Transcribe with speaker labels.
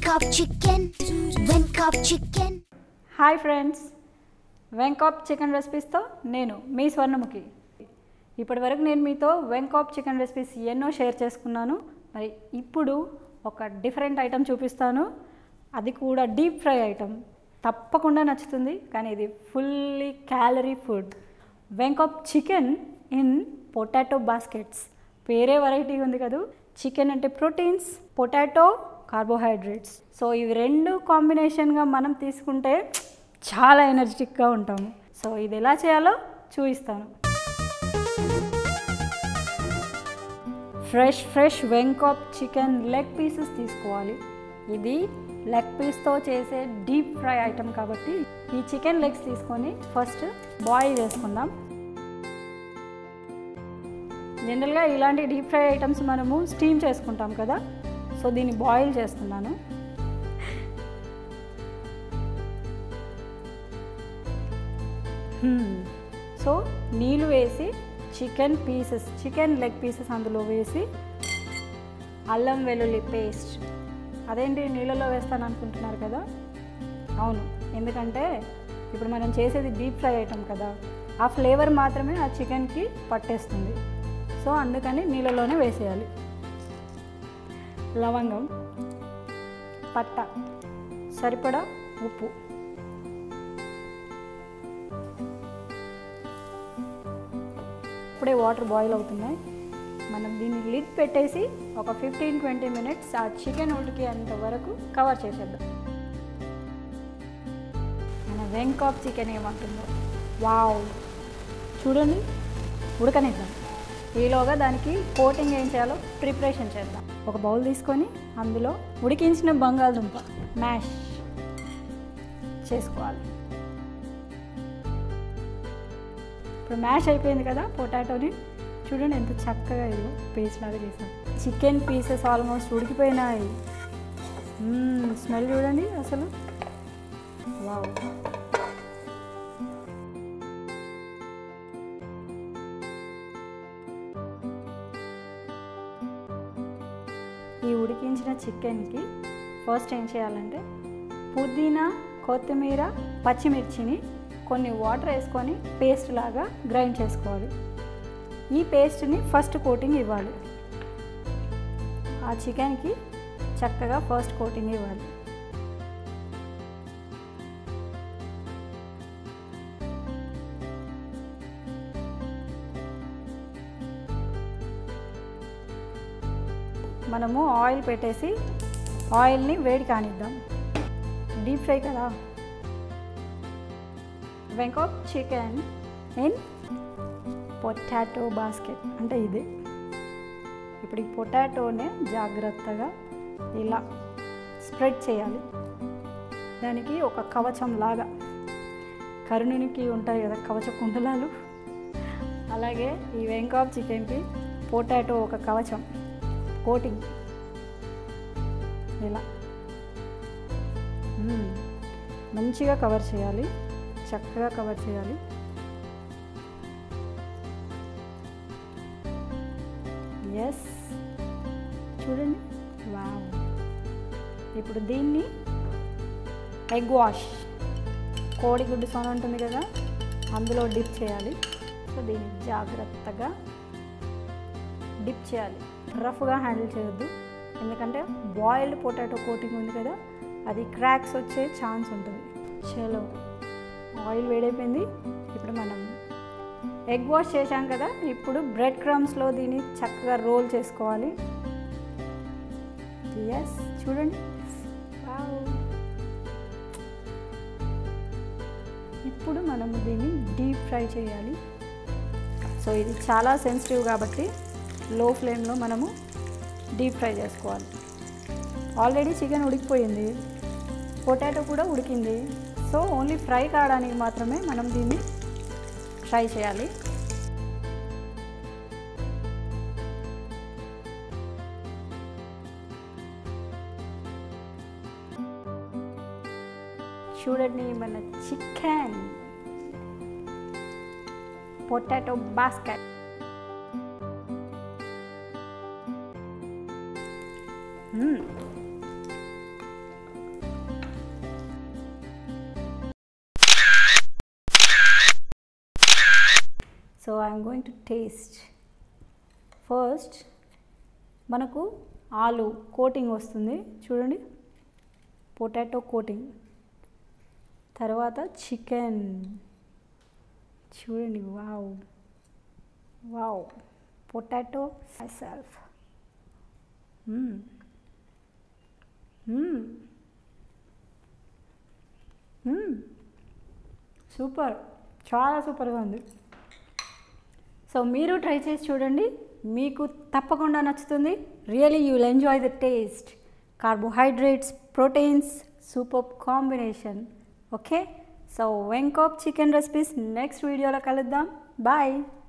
Speaker 1: Venkop chicken, Venkop chicken.
Speaker 2: Hi friends Venkob chicken రెసిపీస్తో నేను మీ స్వర్ణముఖి ఇప్పటి వరకు నేను మీతో వెంకాప్ చికెన్ రెసిపీస్ ఎన్నో షేర్ చేసుకున్నాను మరి ఇప్పుడు ఒక డిఫరెంట్ ఐటెం చూపిస్తాను అది కూడా డీప్ ఫ్రై ఐటెం తప్పకుండా నచ్చుతుంది కానీ ఇది fully calorie food Venkob chicken in potato baskets పేరే వెరైటీ ఉంది కదా చికెన్ అంటే ప్రోటీన్స్ పొటాటో కార్బోహైడ్రేట్స్ సో ఇవి రెండు కాంబినేషన్గా మనం తీసుకుంటే చాలా ఎనర్జెటిక్గా ఉంటాము సో ఇది ఎలా చేయాలో చూపిస్తాను fresh fresh Venkob chicken leg pieces తీసుకోవాలి ఇది లెగ్ పీస్తో చేసే డీప్ ఫ్రై ఐటమ్ కాబట్టి ఈ చికెన్ లెగ్స్ తీసుకొని ఫస్ట్ బాయిల్ చేసుకుందాం జనరల్గా ఇలాంటి డీప్ ఫ్రై ఐటమ్స్ మనము స్టీమ్ చేసుకుంటాం కదా సో దీన్ని బాయిల్ చేస్తున్నాను హ్మ్. సో నీళ్ళు వేసి chicken pieces chicken leg pieces అందులో వేసి అల్లం వెల్లుల్లి పేస్ట్ అదేంటి నీళ్ళలో వేస్తాను అనుకుంటున్నారు కదా అవును ఎందుకంటే ఇప్పుడు మనం చేసేది డీప్ ఫ్రై ఐటమ్ కదా ఆ ఫ్లేవర్ మాత్రమే ఆ చికెన్కి పట్టేస్తుంది సో అందుకని నీళ్ళలోనే వేసేయాలి లవంగం పట్ట సరిపడా ఉప్పు ఇప్పుడే వాటర్ బాయిల్ అవుతున్నాయి మనం దీన్ని లిడ్ పెట్టేసి ఒక ఫిఫ్టీన్ ట్వంటీ మినిట్స్ ఆ చికెన్ ఉడికేంత వరకు కవర్ చేసేద్దాం మన వెంకాప్ చికెన్ ఏమంటుందో వావ్ చూడండి ఉడకనిద్దాం ఈలోగా దానికి కోటింగ్ ఏం చేయాలో ప్రిపరేషన్ చేద్దాం ఒక బౌల్ తీసుకొని అందులో ఉడికించిన బంగాళదుంప మ్యాష్ చేసుకోవాలి ఇప్పుడు మ్యాష్ అయిపోయింది కదా పొటాటోని చూడండి ఎంత చక్కగా ఇదిగో పేస్ట్ లాగా చేసాం చికెన్ పీసెస్ ఆల్మోస్ట్ ఉడికిపోయినాయి స్మెల్ చూడండి అసలు వావ్ ఈ ఉడికించిన చికెన్కి ఫస్ట్ ఏం చేయాలంటే పుదీనా కొత్తిమీర పచ్చిమిర్చిని కొన్ని వాటర్ వేసుకొని పేస్ట్ లాగా గ్రైండ్ చేసుకోవాలి ఈ పేస్ట్ని ఫస్ట్ కోటింగ్ ఇవ్వాలి ఆ చికెన్కి చక్కగా ఫస్ట్ కోటింగ్ ఇవ్వాలి మనము ఆయిల్ పెట్టేసి ఆయిల్ని వేడి కానిద్దాం డీప్ ఫ్రై కదా Venkob chicken in potato basket అంటే ఇదే ఇప్పుడు ఈ పొటాటోనే జాగ్రత్తగా ఇలా స్ప్రెడ్ చేయాలి దానికి ఒక కవచం లాగా కరుణునికి ఉంటాయి కదా కవచ కుండలాలు అలాగే ఈ వెంకాప్ చికెన్కి పొటాటో ఒక కవచం కోటింగ్ ఇలా మ్మ్. మంచిగా కవర్ చేయాలి చక్కగా కవర్ చేయాలి ఎస్ చూడండి వావ్ ఇప్పుడు దీన్ని ఎగ్ వాష్ కోడిగుడ్డు సొన ఉంటుంది కదా అందులో డిప్ చేయాలి సో దీన్ని జాగ్రత్తగా డిప్ చేయాలి రఫ్గా హ్యాండిల్ చేయొద్దు ఎందుకంటే బాయిల్డ్ పొటాటో కోటింగ్ ఉంది కదా అది క్రాక్స్ వచ్చే ఛాన్స్ ఉంటుంది చలో ఆయిల్ వేడైపోయింది ఇప్పుడు మనం ఎగ్ వాష్ చేశాం కదా ఇప్పుడు బ్రెడ్ క్రమ్స్లో దీన్ని చక్కగా రోల్ చేసుకోవాలి ఎస్ చూడండి Wow. ఇప్పుడు మనము దీన్ని డీప్ ఫ్రై చేయాలి సో ఇది చాలా సెన్సిటివ్ కాబట్టి లో ఫ్లేమ్లో మనము డీప్ ఫ్రై చేసుకోవాలి ఆల్రెడీ చికెన్ ఉడికిపోయింది పొటాటో కూడా ఉడికింది సో ఓన్లీ ఫ్రై కావడానికి మాత్రమే మనం దీన్ని ఫ్రై చేయాలి చూడండి మన chicken potato basket so I'm going to taste first మనకు ఆలు కోటింగ్ వస్తుంది చూడండి పొటాటో కోటింగ్ తర్వాత చికెన్ చూడండి wow wow potato self super చాలా సూపర్గా ఉంది సో మీరు ట్రై చేసి చూడండి మీకు తప్పకుండా నచ్చుతుంది really you will enjoy the taste carbohydrates proteins super combination okay so వెంకాప్ చికెన్ రెసిపీస్ నెక్స్ట్ వీడియోలో కలుద్దాం బాయ్